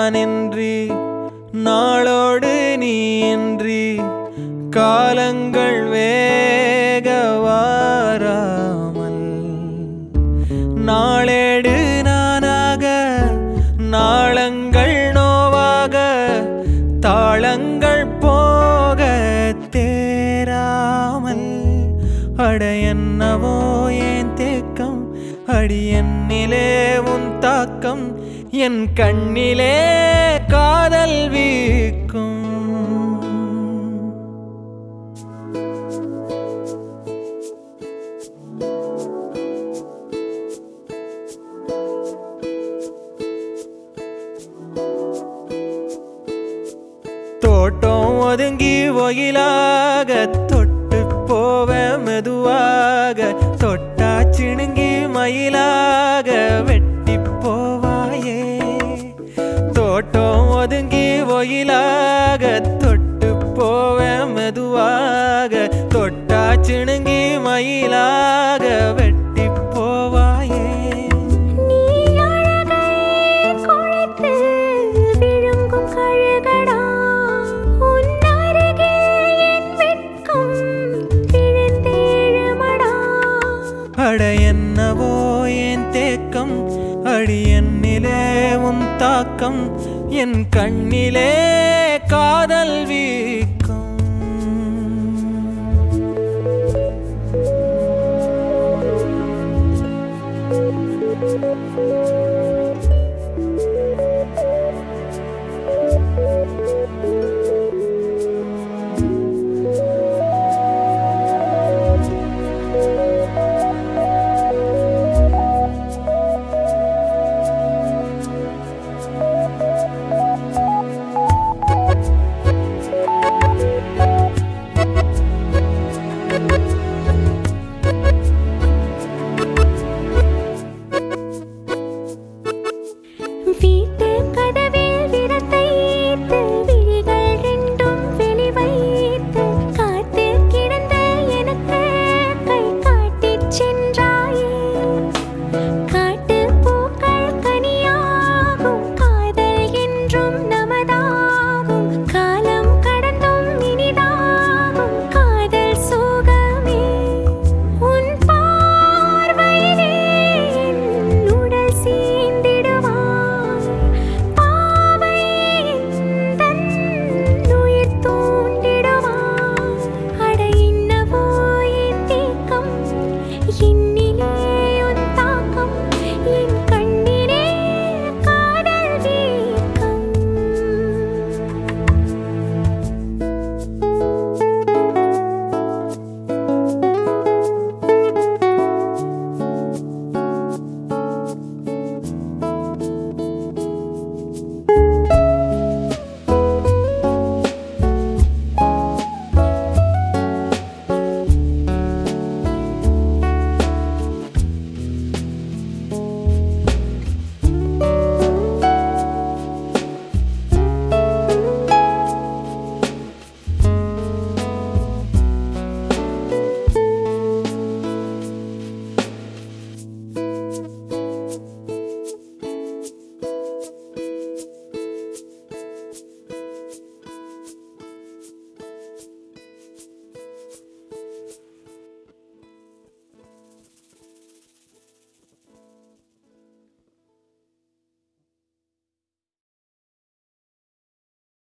நானின்றி நாளோடு நீ இன்றி காலங்கள் வேக வாராமல் நாளேடு நானாக நாளங்கள் நோவாக தாளங்கள் போக தேராமல் அட என்னவோ ஏன் தேக்கம் அடி என்னிலே உன் தாக்கம் என் கண்ணிலே காதல் வீக்கும் தோட்டம் ஒதுங்கி ஒயிலாக தொட்டு போவ மெதுவாக தொட்டா சிணுங்கி மயிலாக வெட்டி போவாயே தோட்டம் ஒதுங்கி ஒயிலாக தொட்டு போவ மெதுவாக தொட்டா சிணுங்கி மயிலாக வெட்டி போவாயே நீ அழகை குழைத்து விழுங்கும் கழுகடா உன் அருகில் என் வெட்கம் விழுந்தேழுமடா அட என்னவோ என் தேக்கம் அடி என்னிலே உன் தாக்கம் என் கண்ணிலே காதல் வீ